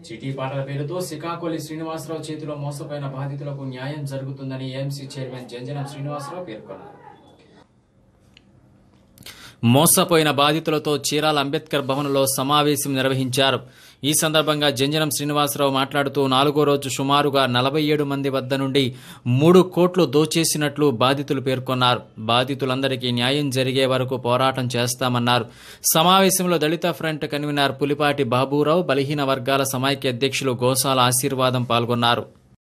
చిటీ పాటల పేరుతో శ్రీకాకుళి శ్రీనివాసరావు చేతిలో మోసపోయిన బాధితులకు న్యాయం జరుగుతుందని ఏఎంసీ చైర్మన్ జంజనం శ్రీనివాసరావు పేర్కొన్నారు మోసపోయిన బాధితులతో చీరాల అంబేద్కర్ భవన్లో సమావేశం నిర్వహించారు ఈ సందర్భంగా జంజనం శ్రీనివాసరావు మాట్లాడుతూ నాలుగో రోజు సుమారుగా నలభై ఏడు మంది వద్ద నుండి మూడు కోట్లు దోచేసినట్లు బాధితులు పేర్కొన్నారు బాధితులందరికీ న్యాయం జరిగే వరకు పోరాటం చేస్తామన్నారు సమావేశంలో దళిత ఫ్రంట్ కన్వీనర్ పులిపాటి బాబురావు బలహీన వర్గాల సమైక్య అధ్యక్షులు గోసాల ఆశీర్వాదం పాల్గొన్నారు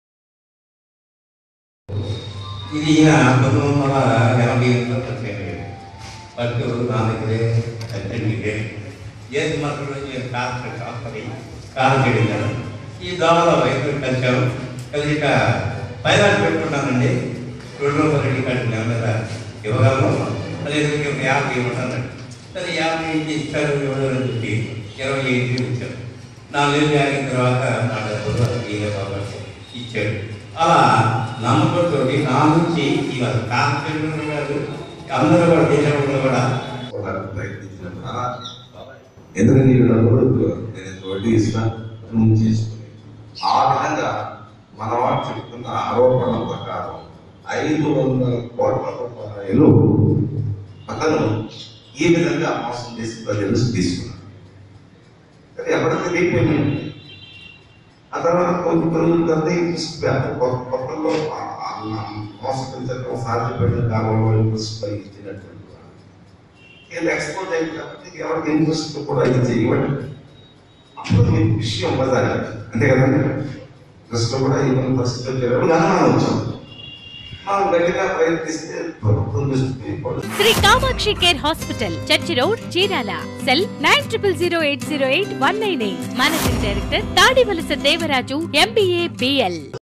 ఇది ఈయన పంతొమ్మిది వందల ఎనభై ఎనిమిదిలో పరిచయం ఫస్ట్ నా దగ్గరే సర్టిఫికేట్ ఏది మాత్రం నేను కాన్సెప్ట్ ఆఫరి కాల్ చేయడం ఈ దోమలో వైపు కలిసాం కలిసి ఇక ఫైనాన్స్ పెట్టుకున్నానండి రెండు రూపాయలు రెడీ కార్డు నెల మీద ఇవ్వగలము అదే ఒక యాభై ఇవ్వమన్నాడు సరే యాభై ఇంటి ఇస్తారు ఇవ్వడం అని చెప్పి ఇరవై ఐదు ఇచ్చారు నాలుగేళ్ళు ఆగిన తర్వాత నా డబ్బులు ఈయన బాబా ఇచ్చాడు అలా నమ్మకంతో నా నుంచి ఇవాళ కాన్ఫిడెంట్ కాదు అందరూ కూడా దేశంలో కూడా కూడా ప్రయత్నించిన ఎందుకంటే వీళ్ళప్పుడు నేను ఇంత వడ్డీ ఇస్తా నువ్వు చేసుకుని ఆ విధంగా మన వాడు చెప్తున్న ఆరోపణల ప్రకారం ఐదు వందల కోట్ల రూపాయలు అతను ఈ విధంగా మోసం చేసి ప్రజలు తీసుకున్నాడు కానీ ఎప్పటికీ రీపేమెంట్ ఆ తర్వాత కొన్ని రోజుల తర్వాత ఇంట్రెస్ట్ కొత్తలో మోసపించడం సాధ్యపడిన కాలంలో ఇంట్రెస్ట్ పై ఇచ్చినటువంటి వాడు. వీళ్ళు ఎక్స్పోజ్ అయింది కాబట్టి ఎవరికి ఇంట్రెస్ట్ కూడా ఇది చేయబడి అప్పుడు మీకు విషయం ఇవ్వదాలి అంతే కదండి ఇంట్రెస్ట్ కూడా ఇవ్వని పరిస్థితి వచ్చేటప్పుడు అనుమానం వచ్చాం మనం గట్టిగా ప్రయత్నిస్తే ప్రభుత్వం దృష్టికి పడుతుంది Shri Kamakshi care hospital church road Chirala cell nine triple zero eight zero eight one nine eight managing director Tadivalasa Devaraju MBA BL